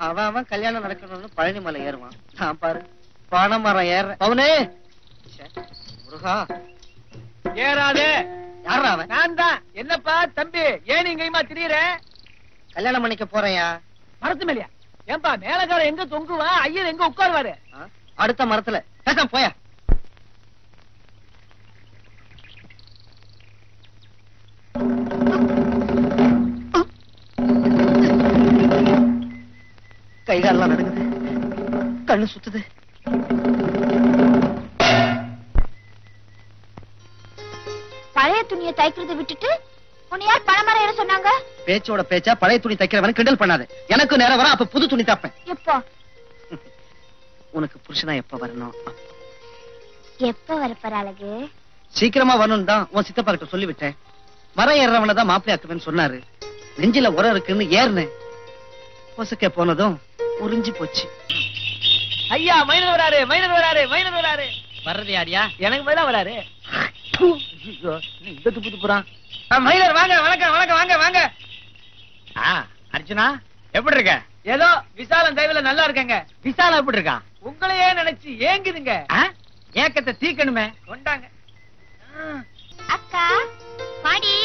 அவன் அவன் கல்யாணம் நடக்கணும்னு பழனி மலை ஏறுவான் நான் பாரு பனைமரம் ஏற அவனே முருகா ஏறாதே யாரா அவன் நான் தான் என்னப்பா தம்பி ஏன் இங்கேயுமா திரியற கல்யாணம் பண்ணிக்க போறேன்யா மரத்து மேலையா ஏன்பா மேலக்கார எங்க தொங்குவான் ஐயர் எங்க உட்காருவாரு ஆ? அடுத்த மரத்துல பேசாம போயா கை காலெல்லாம் நடுங்குது கண்ணு சுத்துது பழைய துணியை தைக்கிறத விட்டுட்டு உன்னை யார் பணமரம் ஏற சொன்னாங்க பேச்சோட பேச்சா பழைய துணி தைக்கிறவன கிண்டல் பண்ணாத எனக்கு நேரம் வர அப்ப புது துணி தைப்பேன் எப்போ உனக்கு புருஷனா எப்ப வரணும் எப்ப வரப்போற அழகு சீக்கிரமா வரணும் தான் உன் சித்தப்பா கிட்ட சொல்லிவிட்டேன் மரம் ஏறவன தான் மாப்பிள்ளை ஆக்குவேன்னு சொன்னாரு நெஞ்சில உரம் இருக்குன்னு ஏறினேன் பொசுக்க போனதும் உறிஞ்சு போச்சு ஐயா மைனர் வராரு மைனர் வராரு மைனர் வராரு வர்றது யாரியா எனக்கு மேல வராரு ஐயோ, இந்த துப்பு துப்புறான் ஆ, மைனர் வாங்க வணக்கம் வணக்கம் வாங்க வாங்க ஆ அர்ஜுனா எப்படி இருக்க ஏதோ விசாலம் தயவுல நல்லா இருக்கேங்க விசாலா எப்படி இருக்கான் உங்களையே நினைச்சு ஏங்குதுங்க ஆ? ஏக்கத்தை தீக்கணுமே கொண்டாங்க ஆ. அக்கா பாடி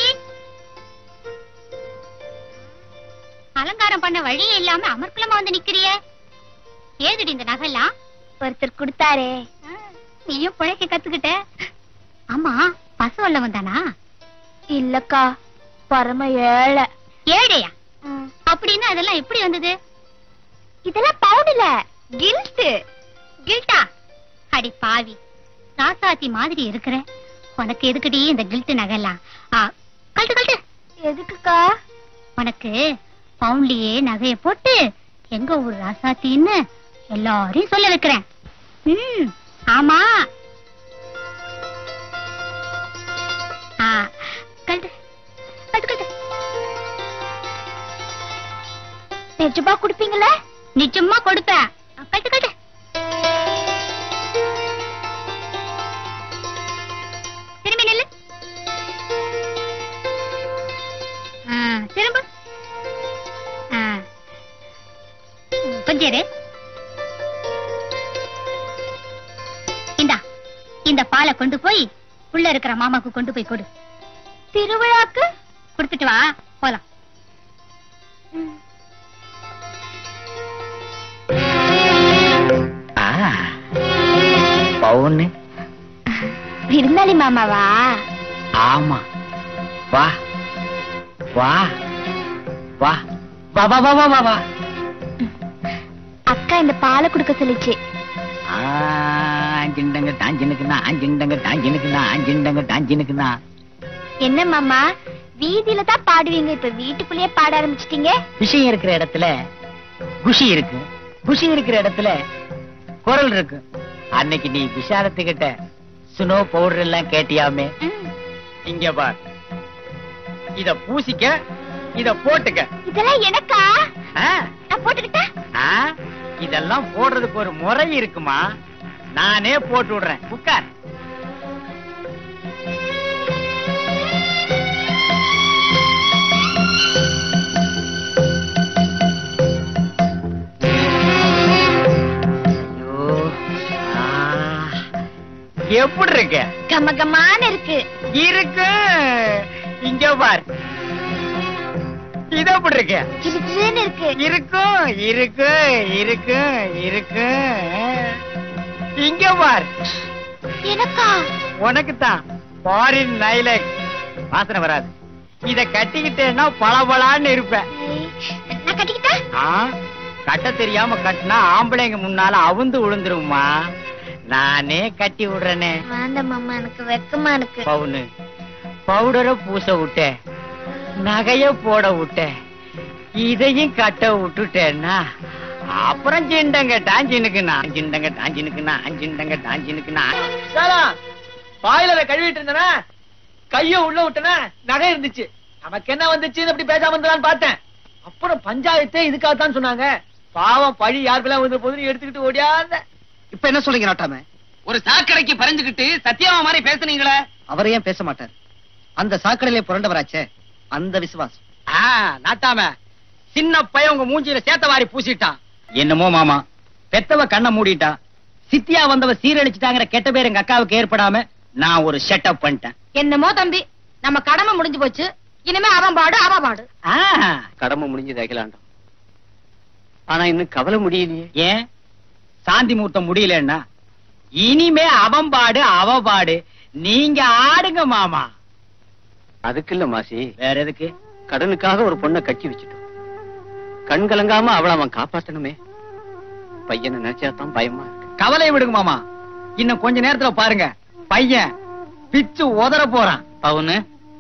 அலங்காரம் பண்ண வழியே இல்லாம அமர்க்கலமா வந்து நிக்கிறிய ஏதுடி இந்த நகைலாம் ஒருத்தர் கொடுத்தாரே நீயும் பிழைக்க கத்துக்கிட்ட ஆமா பசு வல்ல வந்தானா இல்லக்கா பரம ஏழை ஏழையா அப்படின்னு அதெல்லாம் எப்படி வந்தது இதெல்லாம் பவுடல கில்ட் கில்ட்டா அடி பாவி ராசாத்தி மாதிரி இருக்கிற உனக்கு எதுக்குடி இந்த கில்ட் நகைலாம் ஆ, கழட்டு கழட்டு எதுக்குக்கா உனக்கு பவுண்ட்லயே நகைய போட்டு எங்க ஊர் ராசாத்தின்னு எல்லாரையும் சொல்ல வைக்கிறேன் ம் ஆமா ஆ, கழட்டு கழட்டு கழட்டு நிஜமா கொடுப்பீங்களா நிஜமா கொடுப்பேன் ஆ, கழட்டு கழட்டு திரும்பி நில்லு ஆ, திரும்ப ஆ. கொஞ்சம் இரு. இந்தா இந்த பாலை கொண்டு போய் உள்ள இருக்கிற மாமாக்கு கொண்டு போய் கொடு திருவிழாக்கு கொடுத்துட்டு வா போலாம் பவுன்னு விருந்தாளி மாமாவா ஆமா வா வா வா வா வா வா வா வா வா அக்கா இந்த பாலை கொடுக்க சொல்லிச்சு ஆஞ்சிண்டங்க டாஞ்சினுக்குனா ஆஞ்சிண்டங்க டாஞ்சினுக்குனா ஆஞ்சிண்டங்க டாஞ்சினுக்குனா என்ன மாமா வீதியில தான் பாடுவீங்க இப்ப வீட்டுக்குள்ளேயே பாட ஆரம்பிச்சிட்டீங்க விஷயம் இருக்கிற இடத்துல குஷி இருக்கு குஷி இருக்கிற இடத்துல குரல் இருக்கு அன்னைக்கு நீ விஷாலத்துக்கிட்ட சுனோ பவுடர் எல்லாம் கேட்டியாமே இங்க பார் இத பூசிக்க இத போட்டுக்க இதெல்லாம் எனக்கா ஆ? நான் போட்டுக்கிட்டா ஆ? இதெல்லாம் போடுறதுக்கு ஒரு முறை இருக்குமா நானே போட்டு விடுறேன் உட்கார் ஐயோ, ஆ, எப்படி இருக்க கம கமான இருக்கு இருக்கு இங்க பார் இது எப்படி இருக்க கிருகிருன்னு இருக்கு இருக்கும் இருக்கு இருக்கு இருக்கு இங்க பார் எனக்கா உனக்கு தான் ஃபாரின் நைலக் வாசனை வராது இத கட்டிக்கிட்டேன்னா பளபளான்னு இருப்பேன் நான் கட்டிக்கிட்டா ஆ, கட்ட தெரியாம கட்டினா ஆம்பளைங்க முன்னால அவுந்து விழுந்துருமா நானே கட்டி விடுறேனே வேண்டாம் மாமா எனக்கு வெக்கமா இருக்கு பவுனு பவுடரை பூச விட்டேன் நகைய போட விட்டேன் இதையும் கட்ட விட்டுட்டேன்னா அப்புறம் சிண்டங்க டாஞ்சினுக்குண்ணா சிண்டங்க டாஞ்சினுக்குண்ணா அஞ்சிண்டங்க டாஞ்சினுக்குண்ணா சாரா பாயிலரை கழுவிட்டு இருந்தனா கைய உள்ள விட்டனா நகை இருந்துச்சு நமக்கு என்ன வந்துச்சு அப்படி பேசாம இருந்தான்னு பார்த்தேன் அப்புறம் பஞ்சாயத்தே இதுக்காகத்தான் சொன்னாங்க பாவம் பழி யாருக்கெல்லாம் வந்து போதுன்னு எடுத்துக்கிட்டு ஓடியாந்த இப்ப என்ன சொல்றீங்க நாட்டாம ஒரு சாக்கடைக்கு பறிஞ்சுக்கிட்டு சத்தியமா மாதிரி பேசுனீங்களே அவர் ஏன் பேச மாட்டார் அந்த சாக்கடையிலே புரண்டவராச்சே அந்த விசுவாசம் ஆ நாட்டாம சின்ன பையன் உங்க மூஞ்சியில சேத்த வாரி பூசிட்டான் என்னமோ மாமா பெத்தவ கண்ணை மூடிட்டா சித்தியா வந்தவ சீரழிச்சிட்டாங்கிற கெட்ட பேர் எங்க அக்காவுக்கு ஏற்படாம நான் ஒரு செட்டப் பண்ணிட்டேன் என்னமோ தம்பி நம்ம கடமை முடிஞ்சு போச்சு இனிமே அவன் பாடு அவ பாடு ஆ, கடமை முடிஞ்சது அகிலாண்டம் ஆனா இன்னும் கவலை முடியலையே ஏன் சாந்தி முகூர்த்தம் முடியலன்னா இனிமே அவன் பாடு அவ பாடு நீங்க ஆடுங்க மாமா அதுக்கு இல்ல மாசி வேற எதுக்கு கடனுக்காக ஒரு பொண்ணை கட்டி வச்சுட்டோம் கண் கலங்காம அவளை அவன் காப்பாத்தணுமே பையனை நினைச்சாதான் பயமா இருக்கு கவலை விடுங்க மாமா இன்னும் கொஞ்ச நேரத்துல பாருங்க பையன் பிச்சு உதற போறான் பவுனு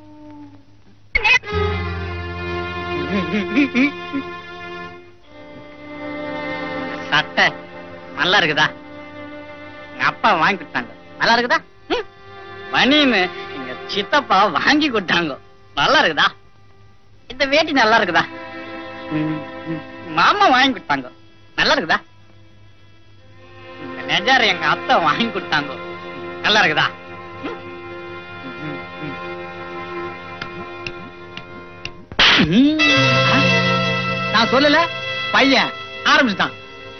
சட்டை நல்லா இருக்குதா எங்க அப்பா வாங்கி கொடுத்தாங்க நல்லா இருக்குதா ம். பனின்னு எங்க சித்தப்பா வாங்கி கொடுத்தாங்க நல்லா இருக்குதா இந்த வேட்டி நல்லா இருக்குதா ம், ம். மாமா வாங்கி கொடுத்தாங்க நல்லா இருக்குதா இந்த நெஜார எங்க அத்தை வாங்கி கொடுத்தாங்க நல்லா இருக்குதா ம். ம், ம். ம். ஆ? நான் சொல்லல பையன் ஆரம்பிச்சுட்டான்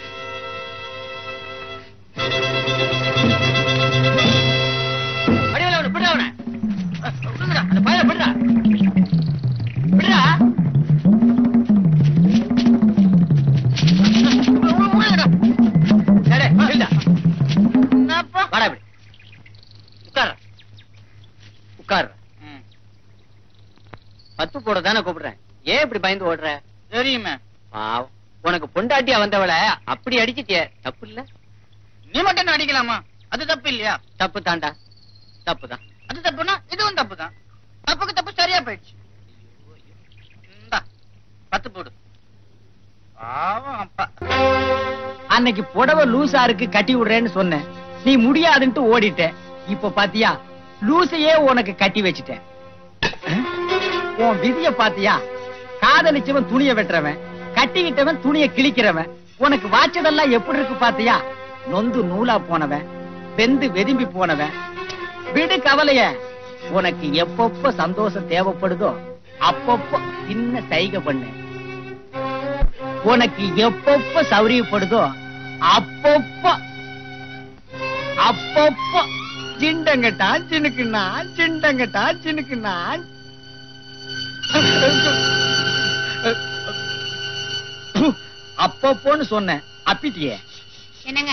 வடிவேலு அவனை விடுடா அவனை. அஹ், விடுங்கடா, அந்த பையனை விடுடா. விடுடா. விடுங்கடா. டேய், டேய், நில்லுடா. வாடா இப்படி. உட்கார்றா. உட்கார் பத்து போட தானே கூப்பிடுறேன் ஏன் இப்படி பயந்து ஓடுற தெரியுமே பாவம் உனக்கு பொண்டாட்டியா வந்தவள அப்படி அடிச்சிட்டிய தப்பு இல்ல நீ மட்டும் என்ன அடிக்கலாமா அது தப்பு இல்லையா தப்பு தாண்டா தப்பு தான் அது தப்புனா இதுவும் தப்பு தான் தப்புக்கு தப்பு சரியா போயிடுச்சு இந்தா, பத்து போடு பாவம் அப்பா அன்னைக்கு புடவை லூசா இருக்கு கட்டி விடுறேன்னு சொன்னேன் நீ முடியாதுன்ட்டு ஓடிட்ட இப்ப பாத்தியா லூசையே உனக்கு கட்டி வச்சுட்டேன் அஹ்? உன் விதிய பாத்தியா காதலிச்சவன் துணிய வெட்டுறவன் கட்டிக்கிட்டவன் துணிய கிழிக்கிறவன் உனக்கு வாச்சதெல்லாம் எப்படி இருக்கு பாத்தியா நொந்து நூலா போனவன் வெந்து வெதும்பி போனவன் விடு கவலைய உனக்கு எப்பப்ப சந்தோஷம் தேவைப்படுதோ அப்பப்போ சின்ன சைகை பண்ணு உனக்கு எப்பப்ப சௌரியப்படுதோ அப்பப்போ அப்பப்போ சிண்டங்கட்டா சினுக்குண்ணா சிண்டங்கட்டா சினுக்குண்ணா அப்பப்போன்னு சொன்னேன் அப்பிட்டியே என்னங்க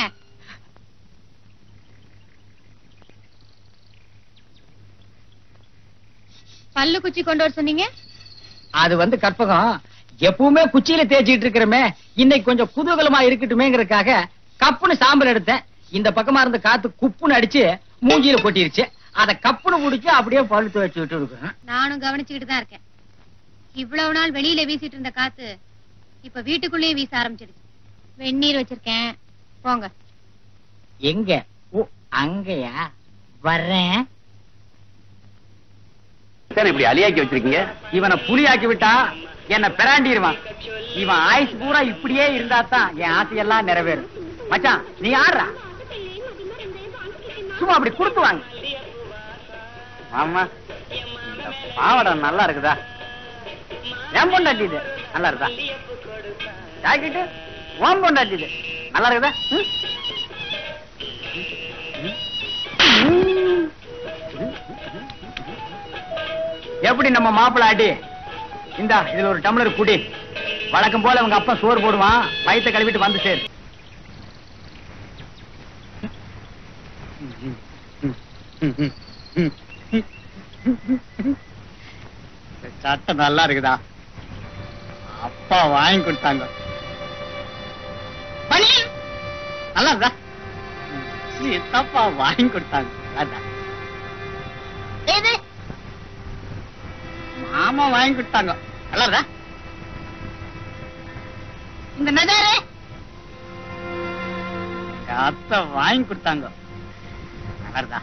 பல்லு குச்சி கொண்டு வர சொன்னீங்க அது வந்து கற்பகம் எப்பவுமே குச்சியில தேய்ச்சிட்டு இருக்கிறமே இன்னைக்கு கொஞ்சம் குதூகலமா இருக்கட்டுமேங்கறதுக்காக கப்புன்னு சாம்பல் எடுத்தேன் இந்த பக்கமா இருந்து காத்து குப்புன்னு அடிச்சு மூஞ்சியில கொட்டிருச்சு அத கப்புன்னு முடிச்சு அப்படியே பல்லு துவைச்சு விட்டு இருக்கேன் நானும் கவனிச்சுக்கிட்டு தான் இருக்கேன் இவ்வளவு நாள் வெளியில வீசிட்டு இருந்த காத்து இப்ப வீட்டுக்குள்ளேயே வீச ஆரம்பிச்சிடுச்சு வெந்நீர் வச்சிருக்கேன் போங்க எங்க ஓ அங்கயா வர்றேன் சார் இப்படி அலியாக்கி வச்சிருக்கீங்க இவனை புலியாக்கி விட்டா என்ன பிராண்டிடுவான் இவன் ஆயுசு பூரா இப்படியே இருந்தா தான் என் ஆசையெல்லாம் நிறைவேறும் மச்சான் நீ ஆடுறா சும்மா அப்படி கொடுத்து வாங்க ஆமா இந்த பாவாடை நல்லா இருக்குதா என் பொண்டாட்டி இது நல்லா இருக்குதா ஜாக்கெட்டு உன் பொண்டாட்டி இது நல்லா இருக்குதா ம்? எப்படி நம்ம மாப்பிள்ள ஆட்டி இந்தா இதுல ஒரு டம்ளர் குடி வழக்கம் போல உங்க அப்பா சோறு போடுவான் வயித்தை கழுவிட்டு வந்து சேரு சட்டை நல்லா இருக்குதா அப்பா வாங்கி கொடுத்தாங்க பனி, நல்லா இருக்கா சித்தப்பா வாங்கி கொடுத்தாங்க அதான் இது மாமா வாங்கி கொடுத்தாங்க நல்லா இருக்கா இந்த நஜாரே அத்தை வாங்கி கொடுத்தாங்க நல்லா இருக்கா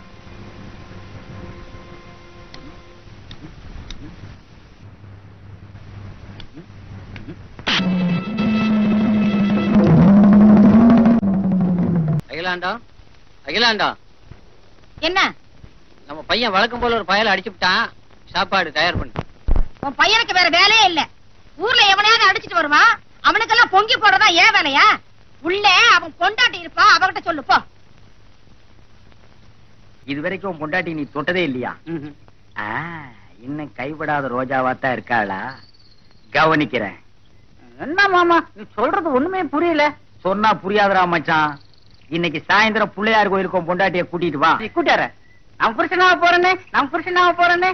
அகிலாண்டா அகிலாண்டா என்ன நம்ம பையன் வழக்கம் போல ஒரு பயல அடிச்சு விட்டான் சாப்பாடு தயார் பண்ணு உன் பையனுக்கு வேற வேலையே இல்ல ஊர்ல எவனையாவது அடிச்சிட்டு வருவான் அவனுக்கெல்லாம் பொங்கி போடுறதா ஏன் வேலையா உள்ளே அவன் கொண்டாட்டி இருப்பா அவகிட்ட சொல்லு போ இது வரைக்கும் உன் பொண்டாட்டி நீ தொட்டதே இல்லையா ஆ, இன்னும் கைவிடாத ரோஜாவாத்தான் இருக்காளா கவனிக்கிறேன் என்ன மாமா நீ சொல்றது ஒண்ணுமே புரியல சொன்னா புரியாதடா மச்சான் இன்னைக்கு சாயந்தரம் பிள்ளையார் கோயிலுக்கு உன் பொண்டாட்டிய கூட்டிட்டு வா நீ கூட்டார நான் புருஷனாக போறேனே நான் புருஷனாக போறேனே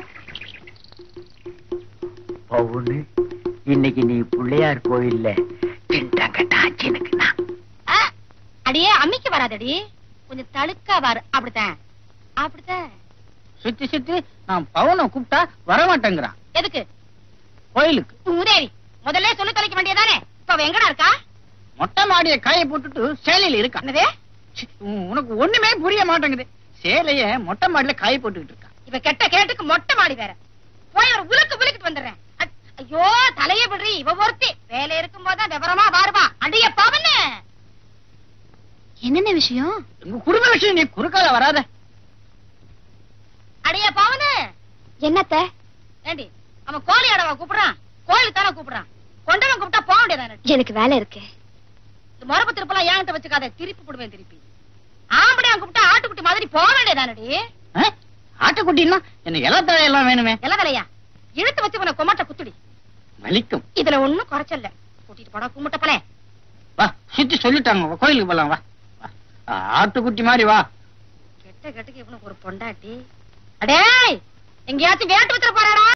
பவுனு இன்னைக்கு நீ பிள்ளையார் கோயில்ல கிண்டாங்கட்டாச்சினுக்குண்ணா ஆ, அடியே அம்மிக்கு வராதடி கொஞ்சம் தழுக்கா வரு அப்படித்தான் அப்படித்தான் சுத்தி சுத்தி நான் பவனை கூப்பிட்டா வரமாட்டேங்கிறான் எதுக்கு கோயிலுக்கு உதேவி முதல்ல சொல்லி தொலைக்க வேண்டியதானே இப்ப அவ எங்கடா இருக்கா மொட்டை மாடிய காய போட்டுட்டு சேலையில இருக்கான் என்னது சி, உ- உனக்கு ஒண்ணுமே புரிய மாட்டேங்குது சேலைய மொட்டை மாடியில காய போட்டுக்கிட்டு இருக்கான் இவ கெட்ட கேட்டுக்கு மொட்டை மாடி வேற போய் ஒரு உலுக்கு உலுக்கிட்டு வந்துடுறேன் அ- ஐயோ தலைய விடுறி இவ ஒருத்தி வேலை இருக்கும் போதுதான் விவரமா பாருவா அடிய பவனு என்னென்ன விஷயம் உங்க குடும்ப விஷயம் நீ குறுக்கால வராத அடிய பவனு என்னத்த ஏண்டி அவன் கோழி அடவா கூப்பிடுறான் கோயிலுக்கு தானே கூப்பிடுறான் கொண்டவன் கூப்பிட்டா போக வேண்டியதானே எனக்கு வேலை இருக்கு இந்த மரபு திருப்பலாம் ஏன்ட்ட வச்சுக்காத திருப்பி போடுவேன் திருப்பி ஆம்படியா கூப்பிட்டா ஆட்டுக்குட்டி மாதிரி போக வேண்டியதானடி ஆ? ஆட்டுக்குட்டின்னா என்ன இலத்தழை எல்லாம் வேணுமே எல்லாம் வேலையா இழுத்து வச்சு உன கொமாட்ட குத்துடி வலிக்கும் இதுல ஒண்ணும் குறைச்சல்ல கூட்டிட்டு போடா கும்பிட்ட பலே வா சுத்தி சொல்லிட்டாங்க வா, கோயிலுக்கு போலாம் வா வா. ஆ, ஆட்டுக்குட்டி மாதிரி வா கெட்ட கெட்டுக்கு இவனுக்கு ஒரு பொண்டாட்டி அடேய் எங்கேயாச்சும் வேட்டு வச்சிட போறாடா